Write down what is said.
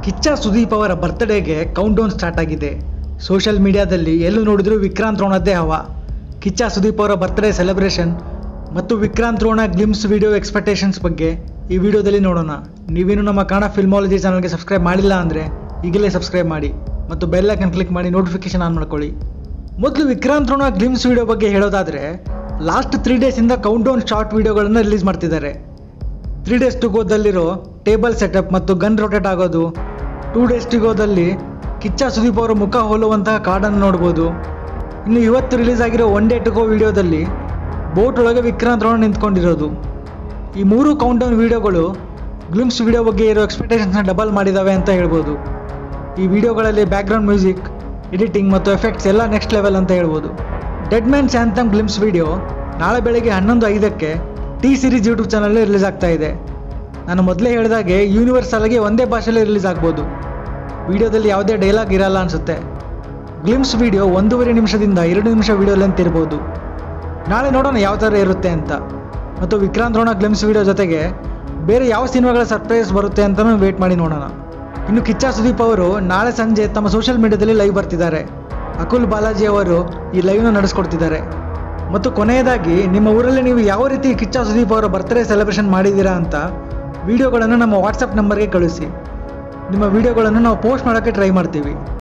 ಕಿಚ್ಚ ಸುದೀಪ್ ಅವರ ಬರ್ತ್ಡೇಗೆ count down start ಆಗಿದೆ ಸೋಷಿಯಲ್ ಮೀಡಿಯಾದಲ್ಲಿ ಎಲ್ಲೂ ನೋಡಿದ್ರೂ ವಿಕ್ರಾಂತ್ ರೋಣದ್ದೇ ಹವ ಕಿಚ್ಚ ಸುದೀಪ್ ಅವರ ಬರ್ತ್ಡೇ ಸೆಲೆಬ್ರೇಷನ್ ಮತ್ತು Vikrant Rona glimpse video expectations ಬಗ್ಗೆ ಈ ವಿಡಿಯೋದಲ್ಲಿ ನೋಡೋಣ ನೀವೇನು ನಮ್ಮ ಕನ್ನಡ ಫಿಲ್ಮಾಲಜಿ ಚಾನಲ್ಗೆ ಸಬ್ಸ್ಕ್ರೈಬ್ ಮಾಡಿಲ್ಲ ಅಂದರೆ ಈಗಲೇ ಸಬ್ಸ್ಕ್ರೈಬ್ ಮಾಡಿ ಮತ್ತು ಬೆಲ್ ಐಕನ್ ಕ್ಲಿಕ್ ಮಾಡಿ ನೋಟಿಫಿಕೇಶನ್ ಆನ್ ಮಾಡ್ಕೊಳ್ಳಿ ಮೊದಲು ವಿಕ್ರಾಂತ್ ರೋಣ ಗ್ಲಿಮ್ಸ್ ವಿಡಿಯೋ ಬಗ್ಗೆ ಹೇಳೋದಾದರೆ ಲಾಸ್ಟ್ ತ್ರೀ ಡೇಸಿಂದ ಕೌಂಟ್ ಡೌನ್ ಶಾರ್ಟ್ ವಿಡಿಯೋಗಳನ್ನು ರಿಲೀಸ್ ಮಾಡ್ತಿದ್ದಾರೆ ತ್ರೀ ಡೇಸ್ ಟು ಗೋದಲ್ಲಿ ಟೇಬಲ್ ಸೆಟಪ್ ಮತ್ತು ಗನ್ ರೊಟೇಟ್ ಆಗೋದು ಟೂ ಡೇಸ್ ಟು ಗೋದಲ್ಲಿ ಕಿಚ್ಚ ಸುದೀಪ್ ಅವರ ಮುಖ ಹೋಲುವಂತಹ ಕಾರ್ಡನ್ನು ನೋಡ್ಬೋದು ಇನ್ನು ಇವತ್ತು ರಿಲೀಸ್ ಆಗಿರೋ ಒನ್ ಡೇ ಟು ಗೋ ವಿಡಿಯೋದಲ್ಲಿ ಬೋಟ್ ಒಳಗೆ ವಿಕ್ರಾಂತ್ ರೋಣ ನಿಂತ್ಕೊಂಡಿರೋದು ಈ ಮೂರು ಕೌಂಟ್ ಡೌನ್ ವಿಡಿಯೋಗಳು ಗ್ಲಿಮ್ಸ್ ವಿಡಿಯೋ ಬಗ್ಗೆ ಇರೋ ಎಕ್ಸ್ಪೆಕ್ಟೇಷನ್ಸ್ನ ಡಬಲ್ ಮಾಡಿದಾವೆ ಅಂತ ಹೇಳ್ಬೋದು ಈ ವಿಡಿಯೋಗಳಲ್ಲಿ ಬ್ಯಾಕ್ಗ್ರೌಂಡ್ ಮ್ಯೂಸಿಕ್ ಎಡಿಟಿಂಗ್ ಮತ್ತು ಎಫೆಕ್ಟ್ಸ್ ಎಲ್ಲ ನೆಕ್ಸ್ಟ್ ಲೆವೆಲ್ ಅಂತ ಹೇಳ್ಬೋದು dead man anthem glimpse video ನಾಳೆ ಬೆಳಗ್ಗೆ ಹನ್ನೊಂದು ಐದಕ್ಕೆ ಟಿ ಸಿರೀಸ್ ಯೂಟ್ಯೂಬ್ ಚಾನಲಲ್ಲಿ ರಿಲೀಸ್ ಆಗ್ತಾ ಇದೆ ನಾನು ಮೊದಲೇ ಹೇಳಿದಾಗೆ ಯೂನಿವರ್ಸಲ್ ಆಗಿ ಒಂದೇ ಭಾಷೆಯಲ್ಲಿ ರಿಲೀಸ್ ಆಗ್ಬೋದು ವಿಡಿಯೋದಲ್ಲಿ ಯಾವುದೇ ಡೈಲಾಗ್ ಇರಲ್ಲ ಅನಿಸುತ್ತೆ ಗ್ಲಿಮ್ಸ್ ವಿಡಿಯೋ ಒಂದೂವರೆ ನಿಮಿಷದಿಂದ ಎರಡು ನಿಮಿಷ ವಿಡಿಯೋ ಲೆಂತ್ ಇರ್ಬೋದು ನಾಳೆ ನೋಡೋಣ ಯಾವ ಥರ ಇರುತ್ತೆ ಅಂತ ಮತ್ತು ವಿಕ್ರಾಂತ್ ರೋಣ ಗ್ಲಿಮ್ಸ್ ವಿಡಿಯೋ ಜೊತೆಗೆ ಬೇರೆ ಯಾವ ಸಿನಿಮಾಗಳ ಸರ್ಪ್ರೈಸ್ ಬರುತ್ತೆ ಅಂತಲೂ ವೇಟ್ ಮಾಡಿ ನೋಡೋಣ ಇನ್ನು ಕಿಚ್ಚ ಸುದೀಪ್ ಅವರು ನಾಳೆ ಸಂಜೆ ತಮ್ಮ ಸೋಷಿಯಲ್ ಮೀಡಿಯಾದಲ್ಲಿ ಲೈವ್ ಬರ್ತಿದ್ದಾರೆ ಅಕುಲ್ ಬಾಲಾಜಿ ಅವರು ಈ ಲೈವ್ನ ನಡೆಸ್ಕೊಡ್ತಿದ್ದಾರೆ ಮತ್ತು ಕೊನೆಯದಾಗಿ ನಿಮ್ಮ ಊರಲ್ಲಿ ನೀವು ಯಾವ ರೀತಿ ಕಿಚ್ಚ ಸುದೀಪ್ ಅವರ ಬರ್ತ್ಡೇ ಸೆಲೆಬ್ರೇಷನ್ ಮಾಡಿದ್ದೀರಾ ಅಂತ ವಿಡಿಯೋಗಳನ್ನು ನಮ್ಮ ವಾಟ್ಸಪ್ ನಂಬರ್ಗೆ ಕಳಿಸಿ ನಿಮ್ಮ ವಿಡಿಯೋಗಳನ್ನು ನಾವು ಪೋಸ್ಟ್ ಮಾಡೋಕ್ಕೆ ಟ್ರೈ ಮಾಡ್ತೀವಿ